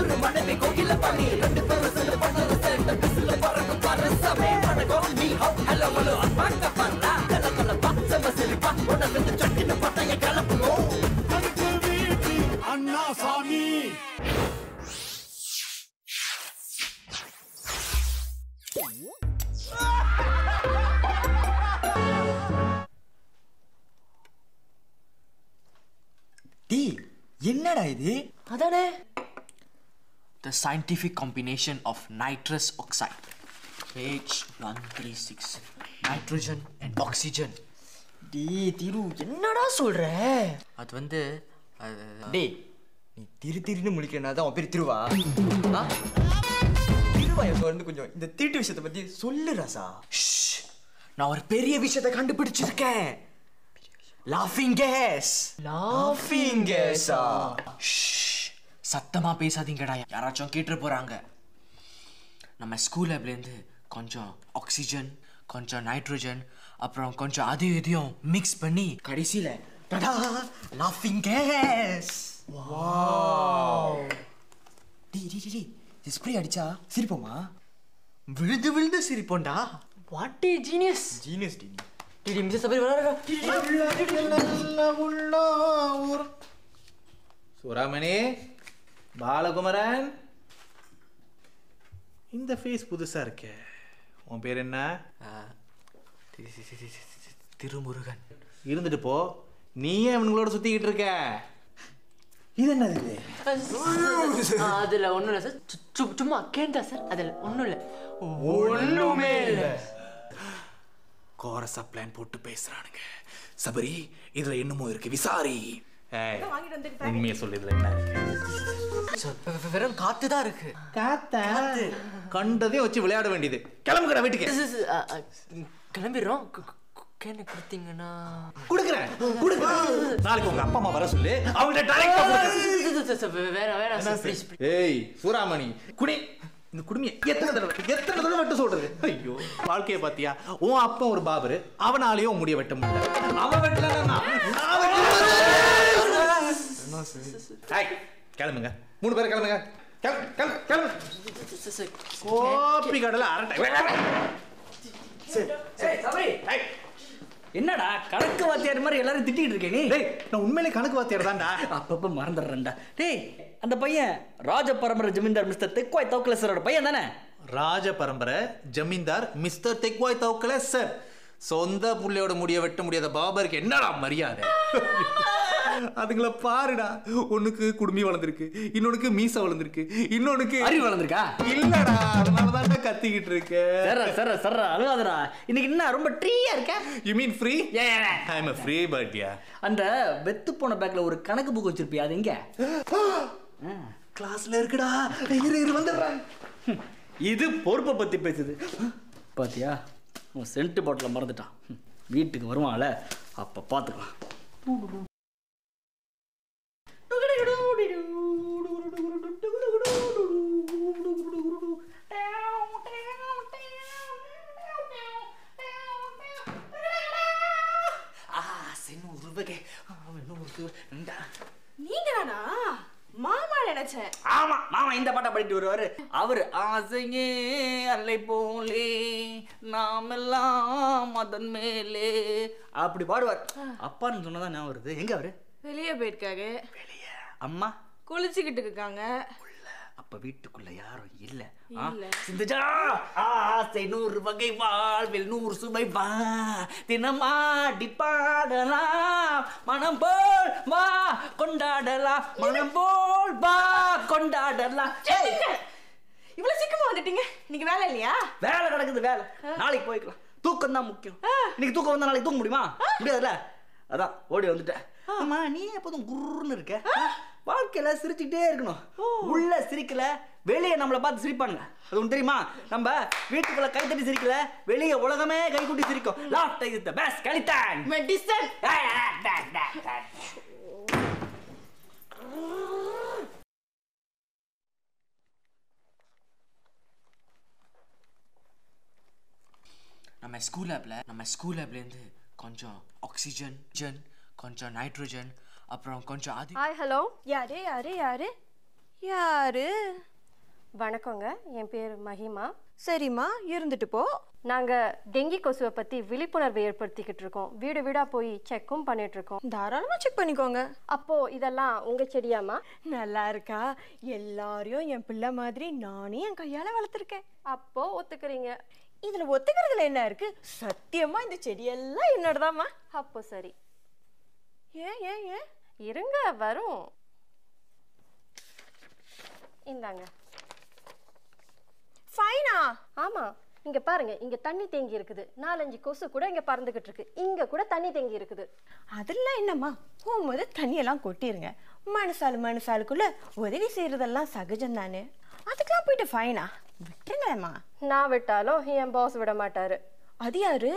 ஒரு மனைவி கோகில பண்ணி ரெண்டு பேரும் சில பண்ணுற சேர்ந்த பிசில பறக்கும் பரசமே வணக்கம் நீ ஹவ் ஹலோ ஹலோ அப்பாங்க பண்ணா கல கல பச்சை சிரிப்பா உடனே வந்து சட்டின பட்டைய கிளப்புவோம் அதுக்கு வீட்டு அண்ணா சாமி டீ என்னடா இது அதானே The scientific combination of nitrous oxide. Page 136. Nitrogen and oxygen. டீ திரு என்னடா சொல்ற அது வந்து அது டேய் நீ திரு திருன்னு முழிக்கிறனா தான் உன் பேர் திருவா ஆ? திருவா எப்போ வந்து கொஞ்சம் இந்த திருட்டு விஷயத்தை பத்தி சொல்லு ராசா Shh. நான் ஒரு பெரிய விஷயத்தை கண்டுபிடிச்சிருக்கேன் லாஃபிங் கேஸ் லாஃபிங் கேஸா சத்தமா பேசாதீங்கடா யாராச்சும் கேட்டு போறாங்க நம்ம ஸ்கூல் லேப்லேருந்து கொஞ்சம் ஆக்சிஜன் கொஞ்சம் நைட்ரோஜன் அப்புறம் கொஞ்சம் அதையும் இதையும் மிக்ஸ் பண்ணி கடைசியில டடா லாஃபிங் கேஸ் டி டி டி ஸ்ப்ரே அடிச்சா சிரிப்போமா விழுந்து விழுந்து சிரிப்போண்டா வாட் ஏ ஜீனியஸ் ஜீனியஸ் டி நீ. டிடி மிஸ் சபரி வரடா சுராமணி பாலகுமரன் இந்த ஃபேஸ் புதுசா இருக்கே உன் பேர் என்ன திருமுருகன் இருந்துட்டு போ நீயே இவனுங்களோட சுத்திக்கிட்டு இருக்க இது என்னது இது அதுல ஒண்ணும் இல்ல சார் சு- சு- சும்மா கேண்டா சார் அதுல ஒண்ணும் இல்ல ஒண்ணுமே இல்ல கோரஸா பிளான் போட்டு பேசுறானுங்க சபரி இதுல என்னமோ இருக்கு விசாரி ஏய், உண்மையை சொல்லு இதுல என்ன இருக்கு சார், வெ- வெ- வெறும் காத்து தான் இருக்கு காத்த கண்டதையும் வச்சு விளையாட வேண்டியது கிளம்புகிற வீட்டுக்கு ச- ச- அ, அ, கிளம்பிடுறோம் கு- கு- கு- கேனை கொடுத்தீங்கன்னா குடுக்குறேன் குடுக்குறேன் நாளைக்கு உங்க அப்பா அம்மா வர சொல்லு அவங்கள்ட்ட டைரக்டா ச- ச- ச- வே- வேணாம் வேணாம் சார் ப்ளீஸ் ஏய் சூராமணி குடி இந்த குடுமையை எத்தனை தடவை எத்தனை தடவை வெட்ட சொல்றது ஐயோ வாழ்க்கைய பாத்தியா உன் அப்பா ஒரு பாபரு அவனாலேயே உன் முடிய வெட்ட முடியல அவன் வெட்டலன்னா நான் நான் வெட்டுவேன். ஏய், கிளம்புங்க மூணு பேரும் கிளம்புங்க கிளம்பு, கிளம்பு, கிளம்பு. ச- ச- கோப்பி கடல அரட்டை ஏய், என்னடா கணக்கு வாத்தியார் மாதிரி எல்லாரும் திட்டிட்டு இருக்கே நீ டேய் நான் உண்மையிலே கணக்கு வாத்தியார் தான்டா அப்பப்ப மறந்துடுறேன்டா டேய் அந்த பையன் ராஜ பரம்பரை ஜமீன்தார் மிஸ்டர் தெக்வாய் தௌக்கலசரோட பையன் தானே ராஜ பரம்பரை ஜமீன்தார் மிஸ்டர் தெக்வாய் தவுக்கல சார் சொந்த புள்ளையோட முடிய வெட்ட முடியாத பாபருக்கு என்னடா மரியாதை அதுங்கள பாருடா ஒண்ணுக்கு குடுமி வளர்ந்துருக்கு இன்னொன்னுக்கு மீச வளர்ந்துருக்கு இன்னொன்னுக்கு அறிவு வளர்ந்துருக்கா இல்லடா அதனாலதான்டா கத்திக்கிட்டு இருக்க சர சர சர அழுகாதடா இன்னைக்கு என்ன ரொம்ப ட்ரீயா இருக்க you mean free I am free பர்ட்யா அந்த வெத்து போன பேக்ல ஒரு கணக்கு புக் வச்சிருப்பியா அது எங்க கிளாஸ்ல இருக்குடா இரு இரு வந்துடுறேன் இது பொறுப்பை பத்தி பேசுது பாத்தியா உன் சென்ட் பாட்டில மறந்துட்டான் ம், வீட்டுக்கு வருவான்ல அப்ப பாத்துக்கலாம் நீங்களானா மாமா நினைச்சேன் ஆமா மாமா இந்த பாட்டை பாடிட்டு வருவாரு அவரு ஆசையே அல்லை போலே நாமெல்லாம் மதன் மேலே அப்படி பாடுவார் அப்பான்னு சொன்னதான் ஞாபகம் வருது எங்க அவரு வெளியே போயிருக்காரு அம்மா குளிச்சுக்கிட்டு இருக்காங்க அப்ப வீட்டுக்குள்ள யாரும் இல்ல ஆ? இல்ல. சிந்துஜா ஆசை நூறு வகை வாழ்வில் நூறு சுவை வா தினமாடி பாடலாம் மனம் போல் வா கொண்டாடலாம் மனம் போல் வா கொண்டாடலாம் ஏய், இவ்வளவு சீக்கிரமா வந்துட்டீங்க இன்னைக்கு வேலை இல்லையா வேலை கிடக்குது வேலை நாளைக்கு போய்க்கலாம் தூக்கம் தான் முக்கியம் இன்னைக்கு தூக்கம் வந்தா நாளைக்கு தூங்க முடியுமா முடியாதுல்ல அதான் ஓடி வந்துட்டேன் அம்மா நீ எப்போதும் குருன்னு இருக்க வாழ்க்கையில சிரிச்சுக்கிட்டே இருக்கணும் உள்ள சிரிக்கல வெளியே நம்மளை பார்த்து சிரிப்பானுங்க அது ஒன்று தெரியுமா நம்ம வீட்டுக்குள்ள கை தட்டி சிரிக்கல வெளியே உலகமே கை கூட்டி சிரிக்கும் லாஃப்ட் இஸ் தி பெஸ்ட் கலித்தான் மெடிசன் நம்ம ஸ்கூல் லேப்ல நம்ம ஸ்கூல் லேப்லேருந்து கொஞ்சம் ஆக்சிஜன் ஜன் கொஞ்சம் நைட்ரோஜன் அப்புறம் கொஞ்சம் அது ஹாய் ஹலோ யாரு யாரு யாரு யாரு வணக்கங்க என் பேர் மஹிமா சரிம்மா இருந்துட்டு போ நாங்கள் டெங்கி கொசுவை பற்றி விழிப்புணர்வு ஏற்படுத்திக்கிட்டு இருக்கோம் வீடு வீடாக போய் செக்கும் பண்ணிட்டு இருக்கோம் தாராளமா செக் பண்ணிக்கோங்க அப்போ இதெல்லாம் உங்கள் செடியாம்மா நல்லா இருக்கா எல்லாரையும் என் பிள்ளை மாதிரி நானே என் கையால வளர்த்துருக்கேன் அப்போ ஒத்துக்கிறீங்க இதுல ஒத்துக்கிறதுல என்ன இருக்கு சத்தியமா இந்த செடியெல்லாம் என்னோடதாம்மா அப்போ சரி ஏன் ஏன் ஏன் இருங்க வரும் இந்தாங்க ஃபைனா ஆமாம் இங்கே பாருங்க இங்கே தண்ணி தேங்கி இருக்குது நாலஞ்சு கொசு கூட இங்கே பறந்துக்கிட்டு இருக்கு இங்கே கூட தண்ணி தேங்கி இருக்குது அதெல்லாம் என்னம்மா போகும்போது தண்ணியெல்லாம் கொட்டிருங்க மனசாலு மனசாலுக்குள்ள உதவி செய்யறதெல்லாம் சகஜம் தானே அதுக்கெல்லாம் போயிட்டு ஃபைனா விட்டுருங்களேம்மா நான் விட்டாலும் என் பாஸ் விட மாட்டாரு அது யாரு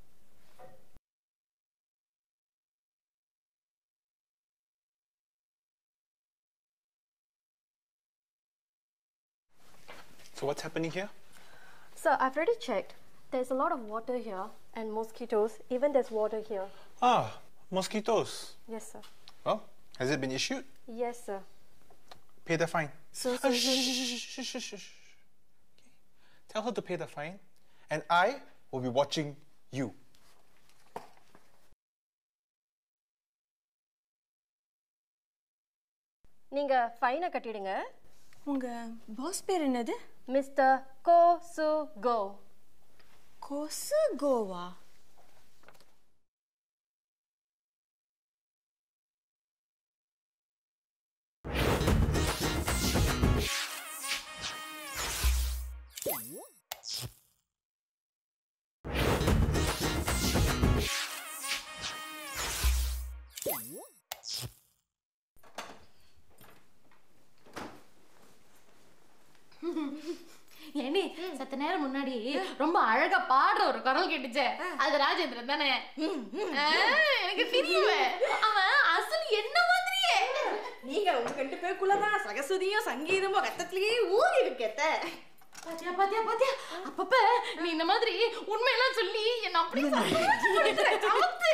So what's happening here? So I've already checked. There's a lot of water here and mosquitoes. Even there's water here. Ah, mosquitoes. Yes, sir. Well, has it been issued? Yes, sir. Pay the fine. So, Ah, so, shh, shh, shh, shh, shh, shh, shh. Okay. Tell her to pay the fine, and I will be watching you. நீங்க ஃபைனை கட்டிடுங்க உங்க pass பேர் என்னது mister கோ சு கோ கொசு கோவா ஏண்டி சத்த நேரம் முன்னாடி ரொம்ப அழகா பாடுற ஒரு குரல் கேட்டுச்சே அது ராஜேந்திரன் தானே ஆ, எனக்கு தெரியுமே அவன் அசல் என்ன மாதிரியே நீங்க உங்க ரெண்டு பேருக்குள்ளதான் சரஸ்வதியும் சங்கீதமும் ரத்தத்திலேயே ஊறி இருக்கேத்த பாத்தியா பாத்தியா பாத்தியா அப்பப்ப நீ இந்த மாதிரி உண்மையெல்லாம் சொல்லி என்ன அப்படியே சந்தோஷப்படுத்துற. சமத்து.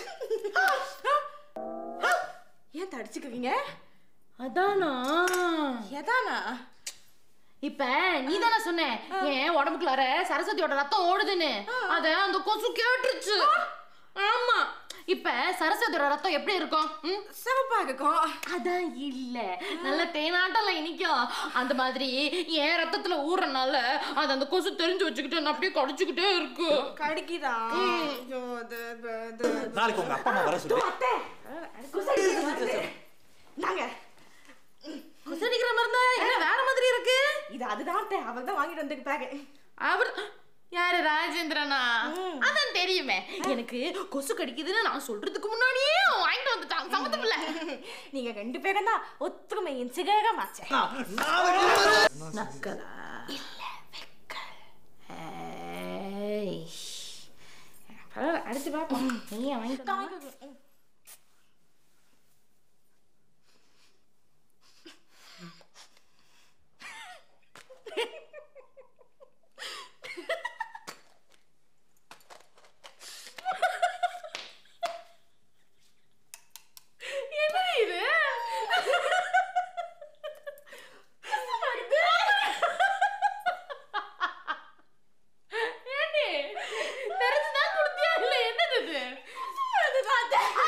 ஏன் தடிச்சுக்குவீங்க அதானா எதானா இப்ப நீ தானே சொன்ன ஏன் உடம்புக்குள்ளார சரஸ்வதியோட ரத்தம் ஓடுதுன்னு அத அந்த கொசு கேட்டுருச்சு ஆமா இப்ப சரஸ்வதியோட ரத்தம் எப்படி இருக்கும் ம்? சிவப்பா இருக்கும் அதான் இல்ல நல்ல தேனாட்டம்ல இனிக்கும் அந்த மாதிரி என் ரத்தத்துல ஊறனால அது அந்த கொசு தெரிஞ்சு வச்சுக்கிட்டு நான் அப்படியே கடிச்சுக்கிட்டே இருக்கு கடிக்குதான் ஐயோ, அது, அது, அது. நாளைக்கு உங்க அப்பா அம்மா வர சொல்லு அத்தை, குசடிக்கிறது வருது. இந்தாங்க. கொசடிக்கிற மாதிரி தான் என்ன வேற மாதிரி இருக்கு இது அதுதான் அத்தை, அவர் தான் வாங்கிட்டு வந்திருப்பாரு அவர் யாரு ராஜேந்திரனா அதான் தெரியுமே எனக்கு கொசு கடிக்குதுன்னு நான் சொல்றதுக்கு முன்னாடியே அவன் வாங்கிட்டு வந்துட்டான் சமத்து பிள்ளை நீங்க ரெண்டு பேரும் தான் ஒத்துமையின் சிகரமாச்சே நக்கலா இல்ல வெக்கல் ஏய். பரவாயில்ல, அடுத்து பார்ப்போம் நீ வாங்கிட்டு வந்தா? என்ன இது ஏண்டி, தெரிஞ்சுதான் கொடுத்தியா? இல்ல, என்னது இது?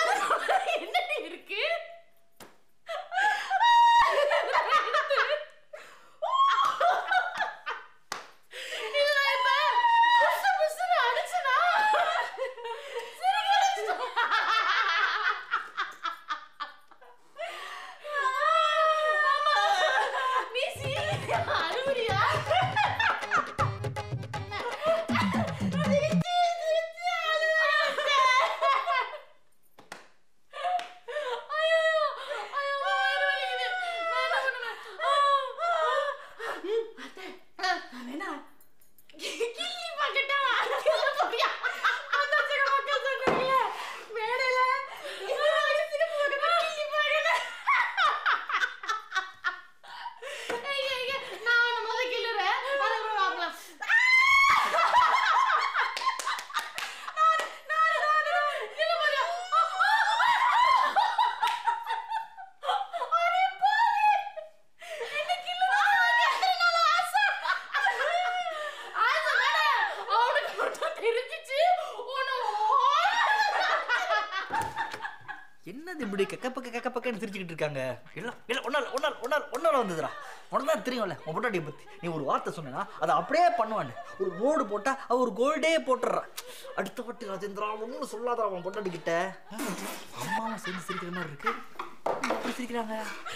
என்னது இப்படி கக்க பக்க கக்க பக்கன்னு சிரிச்சுக்கிட்டு இருக்காங்க எல்லாம் இல்லை ஒன்றால் ஒன்றால் ஒன்றால் ஒன்றால் வந்ததுடா உனக்கு தான் தெரியும்ல உன் பொட்டாட்டியை பற்றி நீ ஒரு வார்த்தை சொன்னா அதை அப்படியே பண்ணுவான்னு ஒரு ரோடு போட்டா அவ ஒரு கோல்டே போட்டுடுறான் அடுத்த வாட்டி ராஜேந்திரா ஒன்றும் சொல்லாத அவன் பொட்டாட்டி கிட்ட அம்மாவும் சேர்ந்து சிரிக்கிற மாதிரி இருக்கு எப்படி சிரிக்கிறாங்க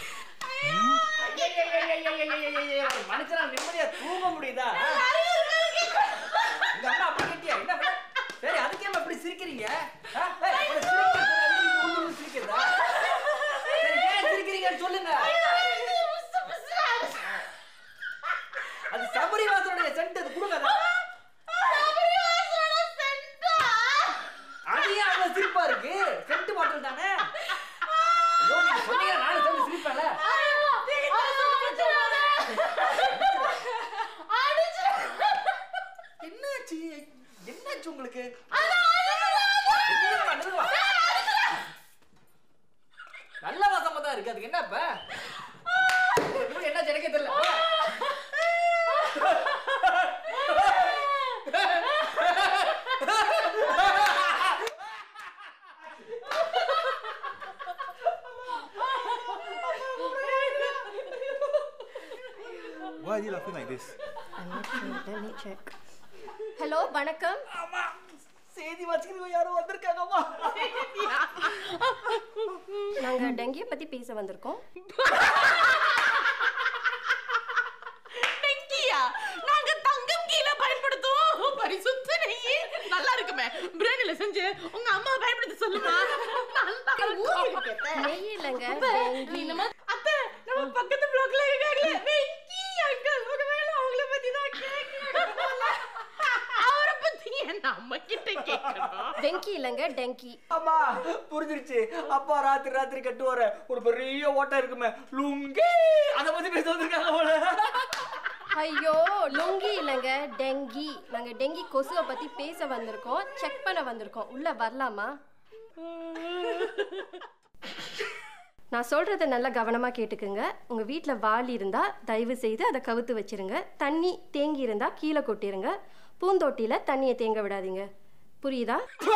மனுஷனா நிம்மதியா தூங்க முடியுதா இந்த அம்மா அப்படி கட்டியா என்ன பண்ண? சரி அதுக்கே அப்படி சிரிக்கிறீங்க ஆ? ஏய், உனக்கு சிரிக்க தெரியாது, நீ உள்ள உள்ள சிரிக்கிறதா சரி ஏன் சிரிக்கிறீங்கன்னு சொல்லுங்க அது சபரிவாசனுடைய சென்ட் அது கொடுங்க அதை. அது ஏன் அவ்வளவு சிரிப்பா இருக்கு சென்ட் பாட்டில் தானே ஐயோ, நீங்க சொன்னீங்க நானும் சேர்ந்து சிரிப்பேன்ல என்னாச்சு என்னாச்சு உங்களுக்கு நில்லுங்கம்மா, நில்லுங்கம்மா. நல்ல வாசமா தான் இருக்கு அதுக்கு என்ன இப்ப உங்களுக்கு என்ன எனக்கே தெரியல Why are you laughing like this? Hello வணக்கம் செய்தி வச்சுக்கிறவங்க யாரோ வந்திருக்காங்கம்மா நாங்க டெங்கியை பத்தி பேச வந்திருக்கோம் டெங்கியா நாங்க தங்கம் கீழே பயன்படுத்துவோம் பரிசுத்த நெய் நல்லா இருக்குமே பிரியாணில செஞ்சு உங்க அம்மா பயன்படுத்த சொல்லுமா நல்லா இருக்கும் நெய் இல்லைங்க அப்ப, டெங்கி. நீ நம்ம அத்தை நம்ம பக்கத்து பிளாக்ல இருக்காங்களே வெங்கி அங்கிள் உங்க மேல அவங்கள பத்தி தான் கேட்கணும் அவரை பத்தி ஏன் நம்ம கிட்ட கேட்கணும் வெங்கி இல்லைங்க டெங்கி அம்மா புரிஞ்சிருச்சு அப்பா ராத்திரி ராத்திரி கட்டுவார ஒரு பெரிய ஓட்டை இருக்குமே லுங்கி அத பத்தி பேச வந்திருக்காங்க போல ஐயோ லுங்கி இல்லைங்க டெங்கி நாங்க டெங்கி கொசுவை பத்தி பேச வந்திருக்கோம் செக் பண்ண வந்திருக்கோம் உள்ள வரலாமா நான் சொல்றத நல்லா கவனமா கேட்டுக்குங்க உங்க வீட்ல வாள் இருந்தா தயவு செய்து அதை கவுத்து வச்சிருங்க தண்ணி தேங்கி இருந்தா கீழே கொட்டிருங்க பூந்தொட்டியில தண்ணியை தேங்க விடாதீங்க புரியுதா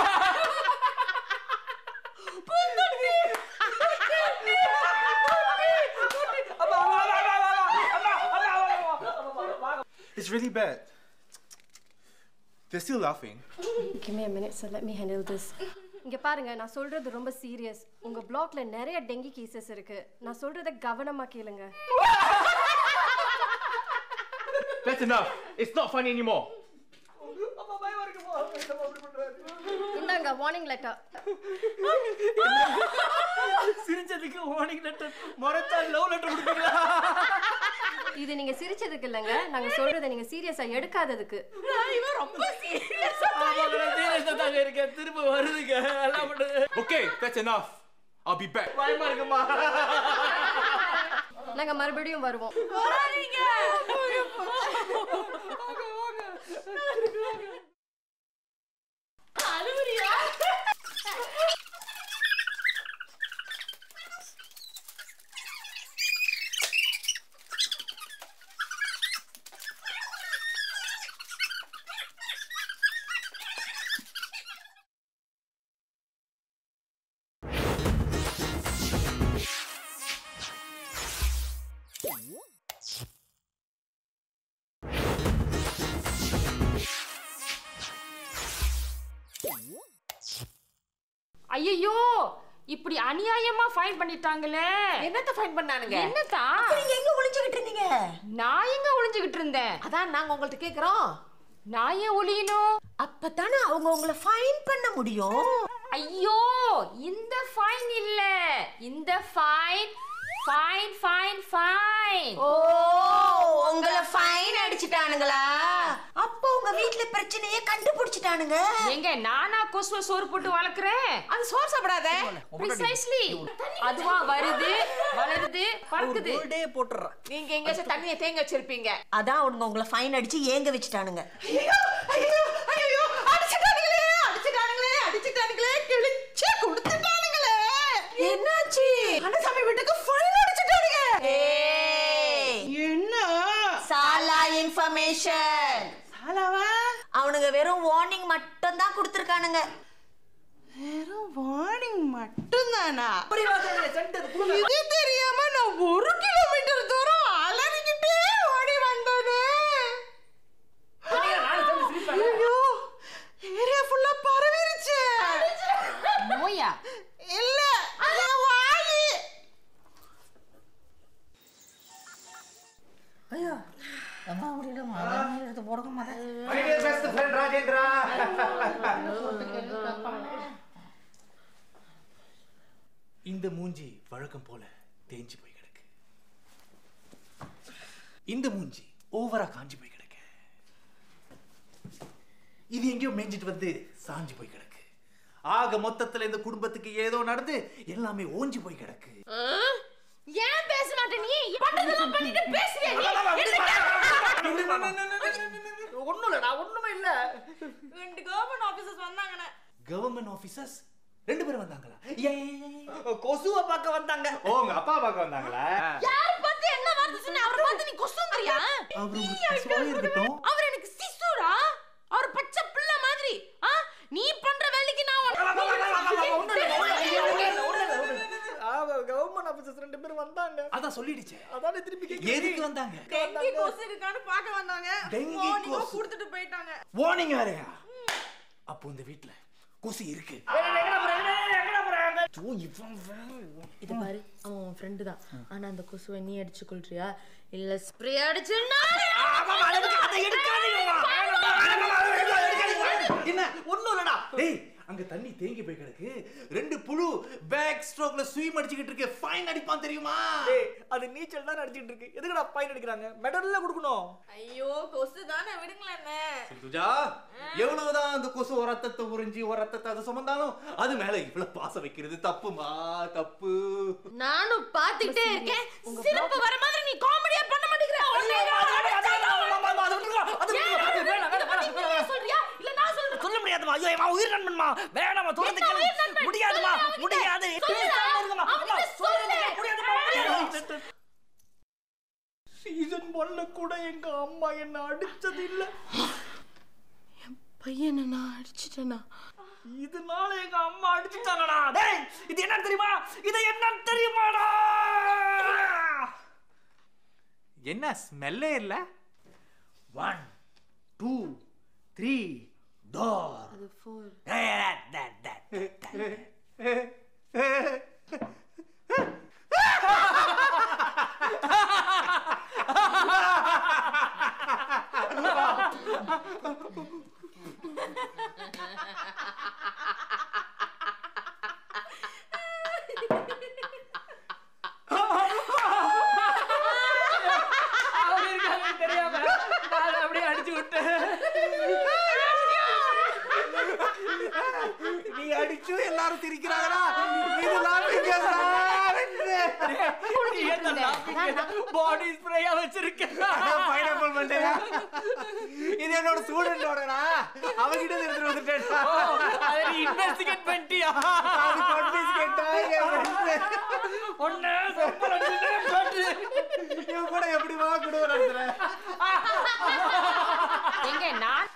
It's really bad. They're still laughing. Give me a minute, sir. Let me handle this. இங்க பாருங்க நான் சொல்றது ரொம்ப சீரியஸ் உங்க பிளாக்ல நிறைய டெங்கி கேசஸ் இருக்கு நான் சொல்றத கவனமா கேளுங்க That's enough. It's not funny anymore. இந்தாங்க வார்னிங் லெட்டர் சிரிச்சதுக்கு வார்னிங் லெட்டர் மொரத்தா லவ் லெட்டர் கொடுப்பீங்களா இது நீங்க சிரிச்சதுக்கு இல்லைங்க நாங்க சொல்றத நீங்க சீரியஸா எடுக்காததுக்கு இவன் ரொம்ப சீரியஸா சீரியஸா தாங்க இருக்கேன் திரும்ப வருதுங்க எல்லாம் பண்ணுது Okay, that's enough. I'll be back. பயமா இருக்குமா நாங்க மறுபடியும் வருவோம் வராதீங்க அழுவுறியா ஐயோ இப்படி அநியாயமா ஃபைன் பண்ணிட்டாங்களே என்னத்த ஃபைன் பண்ணானுங்க என்னத்தா நீங்க எங்க ஒளிஞ்சுகிட்டு இருந்தீங்க நான் எங்க ஒளிஞ்சுகிட்டு இருந்தேன் அதான் நாங்க உங்கள்ட்ட கேக்குறோம் நான் ஏன் ஒளியணும் அப்பதானே அவங்க உங்களை ஃபைன் பண்ண முடியும் ஐயோ இந்த ஃபைன் இல்ல இந்த ஃபைன் ஃபைன் ஃபைன் ஃபைன் ஓ உங்களை ஃபைன் அடிச்சிட்டானுங்களா அப்போ உங்க வீட்ல பிரச்சனையே கண்டுபிடிச்சிட்டானுங்க எங்க நானா கொசுவ சோறு போட்டு வளர்க்குறேன் அது சோறு சாப்பிடாத ப்ரிசைஸ்லி அதுவா வருது வளருது பறக்குது கோல்டே போட்டுறேன் நீங்க எங்கேயாச்சும் தண்ணியை தேங்க வச்சிருப்பீங்க அதான் அவனுங்க உங்களை ஃபைன் அடிச்சு ஏங்க வச்சுட்டானுங்க அடிச்சுட்டானுங்களே அடிச்சுட்டானுங்களே அடிச்சுட்டானுங்களே கிழிச்சு கொடுத்துட்டானுங்களே என்னாச்சு அண்ணசாமி வீட்டுக்கு ஃபைன் அடிச்சுட்டானுங்க என்ன சாலா இன்ஃபர்மேஷன் சாலாவா அவனுங்க வெறும் வார்னிங் மட்டும் தான் கொடுத்துருக்கானுங்க வெறும் வார்னிங் மட்டும்தானா சென்டர் இது தெரியாம நான் ஒரு கிலோமீட்டர் தூரம் அலறிக்கிட்டே ஓடி வந்தேனே ஐயோ ஏரியா ஃபுல்லா பரவிருச்சு நோயா இல்ல என் வாயி ஐயா அம்மா முடியலம்மா எடுத்து போடுங்க மாட்டேன் My dear best friend Rajendra இந்த மூஞ்சி வழக்கம் போல தேஞ்சு போய் கிடக்கு இந்த மூஞ்சி ஓவரா காஞ்சி போய் கிடக்கு இது எங்கேயோ மேய்ஞ்சிட்டு வந்து சாஞ்சு போய் கிடக்கு ஆக மொத்தத்துல இந்த குடும்பத்துக்கு ஏதோ நடந்து எல்லாமே ஓஞ்சி போய் கிடக்கு ஏன் பேச மாட்டே நீ பண்றதெல்லாம் பண்ணிட்டு பேசுறியா நீ ஒண்ணும் இல்ல நான் ஒண்ணுமே இல்ல ரெண்டு கவர்மெண்ட் ஆபீசர்ஸ் வந்தாங்கண்ணே கவர்மெண்ட் ஆபீசர்ஸ் ரெண்டு பேரும் வந்தாங்களா ஏ, ஏ, ஏ, ஏ. கொசுவை பார்க்க வந்தாங்க ஓ உங்க அப்பா பார்க்க வந்தாங்களா யார் பார்த்து என்ன வார்த்தை சொன்ன அவரை பார்த்து நீ கொசுங்கறியா அவர் உங்களுக்கு கசுவாவே இருக்கட்டும் அவர் எனக்கு சிசுடா அவர் பச்சை பிள்ளை மாதிரி ஆ நீ பண்ற வேலைக்கு நான் கவர்மெண்ட் ஆபீசர்ஸ் ரெண்டு பேரும் வந்தாங்க அதான் சொல்லிடுச்சே அதானே திருப்பி எதுக்கு வந்தாங்க டெங்கி கொசு இருக்கான்னு பார்க்க வந்தாங்க டெங்கி warning கொசு. கொடுத்துட்டு போயிட்டாங்க வார்னிங் வேறயா அப்போ இந்த வீட்ல கொசு இருக்கு இது பாரு அவன் உன் ஃப்ரெண்டு தான் ஆனா அந்த கொசுவை நீ அடிச்சு கொள்றியா இல்ல ஸ்ப்ரே அடிச்சு என்ன ஒண்ணும் இல்லடா டேய் அங்க தண்ணி தேங்கி போய் கிடக்கு ரெண்டு புழு பேக் ஸ்ட்ரோக்ல ஸ்வீம் அடிச்சுக்கிட்டு இருக்கு ஃபைன் அடிப்பான் தெரியுமா டேய், அது நீச்சல் தான் அடிச்சிட்டு இருக்கு எதுக்குடா ஃபைன் அடிக்கிறாங்க மெடல்ல கொடுக்கணும் ஐயோ கொசு தானே விடுங்களேன் துஜா எவ்வளவுதான் அந்த கொசு ஒரு ரத்தத்தை உறிஞ்சி ஒரு ரத்தத்தை அது சுமந்தாலும் அது மேல இவ்வளவு பாசம் வைக்கிறது தப்புமா தப்பு நானும் பாத்துக்கிட்டே இருக்கேன் சிரிப்பு வர மாதிரி நீ காமெடியா பண்ண மாட்டேங்கிற சொல்றியா இல்ல நான் சொல்றேன் சொல்ல முடியாதுமா ஐயோ என் உயிர் நண்பன்மா வேணாமா தொடர்ந்து என்ன கேளு. உயிர் நண்பன்? முடியாதுமா அவன்கிட்ட- முடியாது சொல்லுடா. பேசாம இருங்கம்மா. அவன்கிட்ட அம்மா, சொல்லு. முடியாதும்மா, முடியாது. சீசன் ஒன்ல கூட எங்க அம்மா என்ன அடிச்சது இல்ல பையனை நான் அடிச்சிட்டேனா இதனால எங்க அம்மா அடிச்சுட்டாங்கடா டேய் இது என்ன தெரியுமா இது என்ன தெரியுமாடா என்ன ஸ்மெல்லே இல்ல ஒன் டூ த்ரீ டோர் அது ஃபோர் அவங்க இருக்காங்க தெரியாம நான் அப்படியே அடிச்சு விட்டேன் நீ அடிச்சும் எல்லாரும் சிரிக்கிறாங்கடா இதெல்லாம் பாடி ஸ்ப்ரேயா வச்சிருக்கேன் பைனாப்பிள் மண்டையா இது என்னோட ஸ்டூடெண்டோடடா அவகிட்ட இருந்து எடுத்துட்டு வந்துட்டேன்டா அதை நீ இன்வெஸ்டிகேட் பண்ணிட்டியா அது confiscate ஆகி என் friends. ஒண்ணு செப்பல் அடிச்சுட்டே போட்டு இவன் கூட எப்படி வா கூட நடத்துற எங்க நான்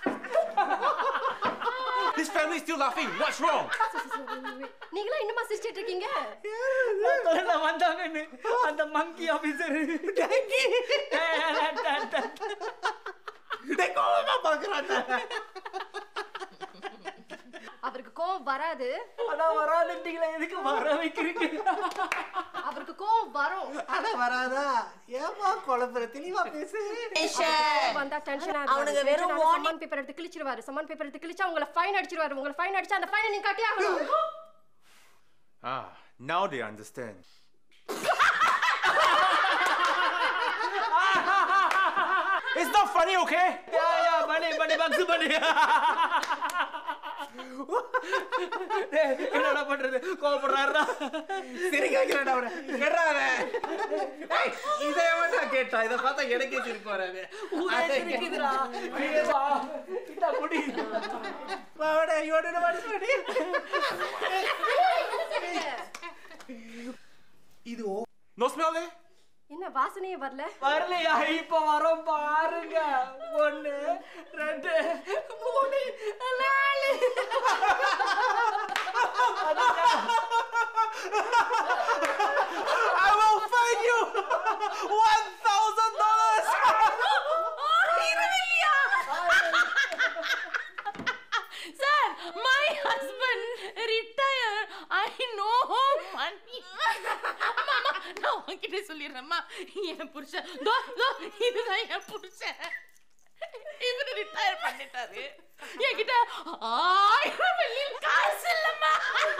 This family is still laughing. What's wrong? நீங்களா இன்னுமா சிரிச்சிட்டு இருக்கீங்க முதல்ல வந்தாங்கன்னு அந்த மங்கி ஆபீசர் டேய் கோவமா பாக்குறாங்க அவருக்கு கோவம் வராது அதான் வராதுட்டீங்களா எதுக்கு வர வைக்கிறீங்க அவருக்கு கோவம் வரும் அட வராதா ஏமா குழம்புற தெளிவா பேசு வந்தா டென்ஷன் அவனுங்க வெறும் சம்மன் பேப்பர் எடுத்து கிழிச்சிருவாரு சம்மன் பேப்பர் எடுத்து கிழிச்சா உங்களை ஃபைன் அடிச்சிருவாரு உங்களை ஃபைன் அடிச்சா அந்த ஃபைனை நீங்க கட்டி ஆகணும் Ah, now they understand. it's not funny, okay? யா யா பனி பனி பக்ஸ் பனி டேய், என்னடா பண்றது கோவப்படுறாருடா சிரிக்க வைக்கிறேன்டா அவனை கேட்றாத இதை வேண்டா கேட்டா இதை பார்த்தா எனக்கே சிரிப்பு வராது ஊரே சிரிக்குதுடா ஐயே வா கிட்ட முடி வாடா இவனோட மனசு இது ஓ No smell there? என்ன வாசனையே வரல வரலையா இப்ப வரோம் பாருங்க ஒண்ணு ரெண்டு மூணு நாலு I will fine you one thousand dollars. இருவில்லையா sir my husband retire I no money மாமா நான் உன்கிட்ட சொல்லிடுறேம்மா என் புருஷன் தோ தோ இதுதான் என் புருஷன் இவரு ரிட்டையர் பண்ணிட்டாரு என்கிட்ட ஆயிரம் வெள்ளியில் காசு இல்லம்மா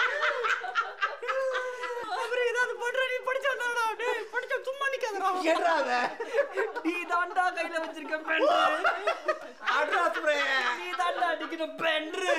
அப்புறம் ஏதாவது பண்ற நீ படிச்சா தானடா டேய் படிச்சா சும்மா நிக்காதடா ஏறாத நீ தாண்டா கையில வச்சிருக்க பென்று ஆடுறா ஸ்ப்ரே நீ தாண்டா அடிக்கிற பென்று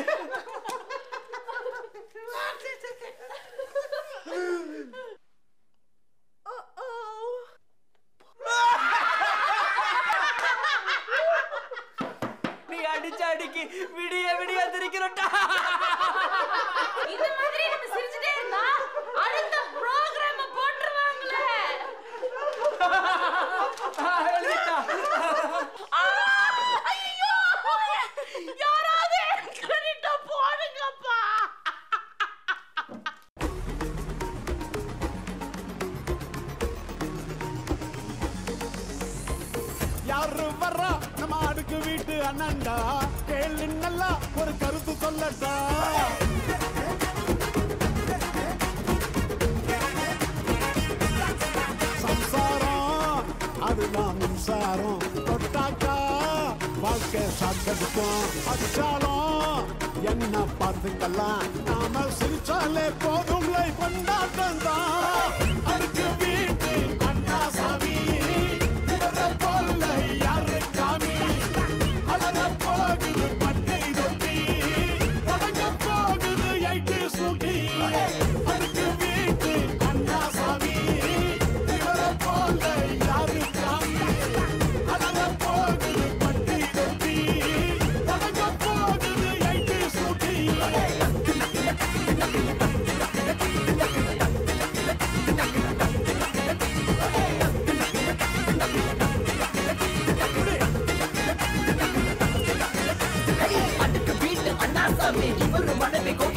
நீ அடிச்ச அடிக்கு விடிய விடிய திரிக்கிறோட்டா இந்த மாதிரி நம்ம சிரிச்சுட்டே இருந்தா அடுத்த ப்ரோக்ராம் போட்டுருவாங்களே ஆ, ஐயோ யாராவது கிரெடிட்ட போடுங்கப்பா யாரு வர்றா நம்ம அடுக்கு வீட்டு அண்ணன்டா கேளு நல்லா ஒரு கருத்து சொல்லட்டா சம்சாரம் அதுதான் மின்சாரம் தொட்டாக்கா வாழ்க்கை சாக்கடிக்கும் அடிச்சாலும் என்ன பார்த்துக்கலாம் நாம சிரிச்சாலே போதும் லைஃப் கொண்டாட்டம் தான் அதுக்கு வீட்டு அண்ணா சாமி இவரை போல யாரு காமி அழக போகுது பட்டை தொட்டி உலக போகுது ஐட்டு சுகி அதுக்கு வீட்டு அண்ணா சாமி இவரை போல யாரு காமி அழக போகுது பட்டை தொட்டி உலக போகுது ஐட்டு சுகி அடுக்கு வீட்டு அண்ணாசாமி இவரு மனைவி